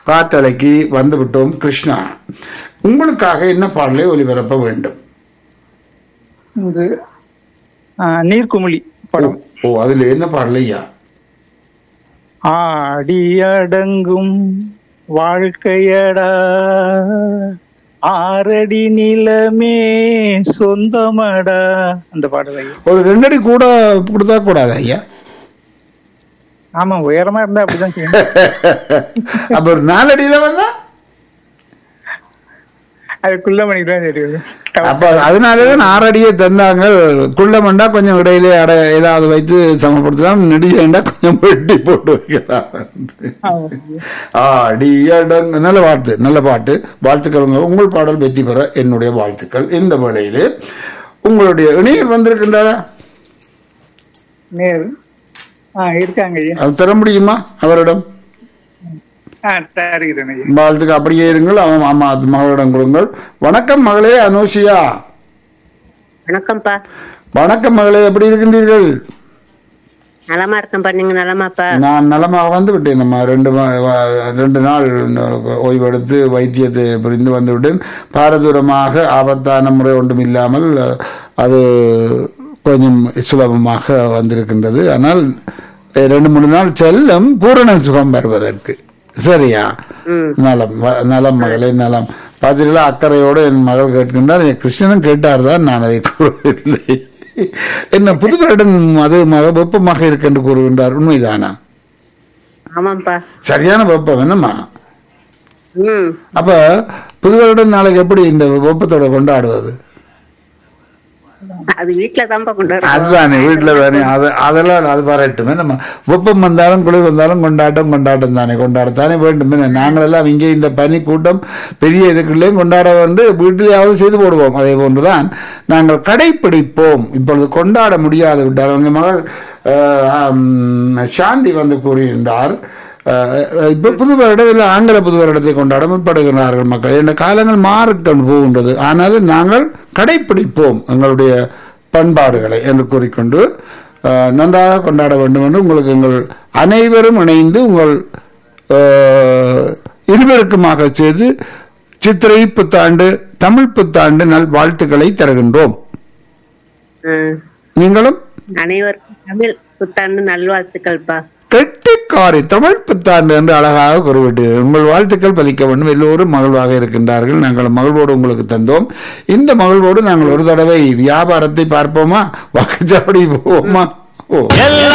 காற்றலைக்கு வந்து விட்டோம் கிருஷ்ணா உங்களுக்காக என்ன பாடலை ஒளிபரப்ப வேண்டும் இது ஆ, நீர்க்குமிழி படம் ஓ அதுல என்ன பாடல் ஐயா ஆடி அடங்கும் வாழ்க்கையடா ஆரடி நிலமே சொந்தமடா அந்த பாடல் ஐயா ஒரு ரெண்டடி கூட கொடுத்தா கூடாது ஐயா ஆமா உயரமா இருந்தா அப்படிதான் செய்யணும் அப்ப ஒரு நாலடியில வந்தா அதுக்குள்ள மணிக்கு தான் தெரியும் அப்ப அதனாலதான் ஆறடியே தந்தாங்க குள்ளமண்டா கொஞ்சம் இடையிலே அட ஏதாவது வைத்து சமப்படுத்தலாம் நெடியண்டா கொஞ்சம் வெட்டி போட்டு வைக்கலாம் ஆமா. ஆடி அடங்கு நல்ல வார்த்தை நல்ல பாட்டு வாழ்த்துக்கள் உங்க- உங்கள் பாடல் வெற்றி பெற என்னுடைய வாழ்த்துக்கள் இந்த வேளையிலே உங்களுடைய இணையர் வந்திருக்கின்றாரா நேரு ஆ இருக்காங்க ஐயா அது தர முடியுமா அவரிடம் ஆ தருகிறேன் ஐயா வாழ்த்துக்கு அப்படியே இருங்கள் அவன் ஆமா அது மகளிடம் கொடுங்கள் வணக்கம் மகளே அனோஷியா வணக்கம்ப்பா வணக்கம் மகளே எப்படி இருக்கின்றீர்கள் நலமா இருக்கேன்ப்பா நீங்க நலமாப்பா நான் நலமாக வந்து விட்டேன் நம்ம ரெண்டு மா- வா- ரெண்டு நாள் ஓய்வெடுத்து வைத்தியத்தை புரிந்து வந்து விட்டேன் பாரதூரமாக ஆபத்தான முறை ஒன்றும் இல்லாமல் அது கொஞ்சம் சுலபமாக வந்திருக்கின்றது ஆனால் அஹ், ரெண்டு மூணு நாள் செல்லும் பூரண சுகம் வருவதற்கு சரியா நலம் வ- நலம் மகளே நலம் பார்த்தீங்களா அக்கறையோடு என் மகள் கேட்கின்றார் என் கிருஷ்ணனும் கேட்டார் தான் நான் அதை கூறவில்லை என்ன புது வருடம் அது மக வெப்பமாக இருக்கு என்று கூறுகின்றார் உண்மைதானா ஆமாம்ப்பா சரியான வெப்பம் என்னம்மா ம் அப்ப புது வருடம் நாளைக்கு எப்படி இந்த வெப்பத்தோட கொண்டாடுவது அது வீட்டுல தான்ப்பா கொண்டு வரோம் அதுதானே வீட்டுல தானே அது அதெல்லாம் அது வரட்டும் நம்ம வெப்பம் வந்தாலும் குளிர் வந்தாலும் கொண்டாட்டம் கொண்டாட்டம் தானே கொண்டாடத்தானே வேண்டும் என்ன நாங்களெல்லாம் இங்கே இந்த பனி கூட்டம் பெரிய இதுக்குள்ளேயும் கொண்டாட வந்து வீட்டிலேயாவது செய்து போடுவோம் அதே போன்றுதான் நாங்கள் கடைப்பிடிப்போம் இப்பொழுது கொண்டாட முடியாது விட்டார் அவங்க மகள் அஹ், ஆம், சாந்தி வந்து கூறியிருந்தார் அஹ், இப்ப புது வருடம் இல்லை ஆங்கில புது வருடத்தை கொண்டாட முற்படுகிறார்கள் மக்கள் இந்த காலங்கள் மாறிக்கொண்டு போகின்றது ஆனாலும் நாங்கள் கடைப்பிடிப்போம் எங்களுடைய பண்பாடுகளை என்று கூறிக்கொண்டு அஹ், நன்றாக கொண்டாட வேண்டும் என்று உங்களுக்கு எங்கள் அனைவரும் இணைந்து உங்கள் அஹ், இருவருக்குமாக செய்து சித்திரை புத்தாண்டு தமிழ் புத்தாண்டு நல் வாழ்த்துக்களை தருகின்றோம் ம். நீங்களும் அனைவருக்கும் தமிழ் புத்தாண்டு நல்வாழ்த்துக்கள்ப்பா கெட்டிக்காரி தமிழ் புத்தாண்டு என்று அழகாக குறிப்பிட்டீர்கள் உங்கள் வாழ்த்துக்கள் பலிக்க வேண்டும் எல்லோரும் மகிழ்வாக இருக்கின்றார்கள் நாங்கள் மகிழ்வோடு உங்களுக்கு தந்தோம் இந்த மகிழ்வோடு நாங்கள் ஒரு தடவை வியாபாரத்தை பார்ப்போமா வாக்குச்சாவடி போவோமா ஓ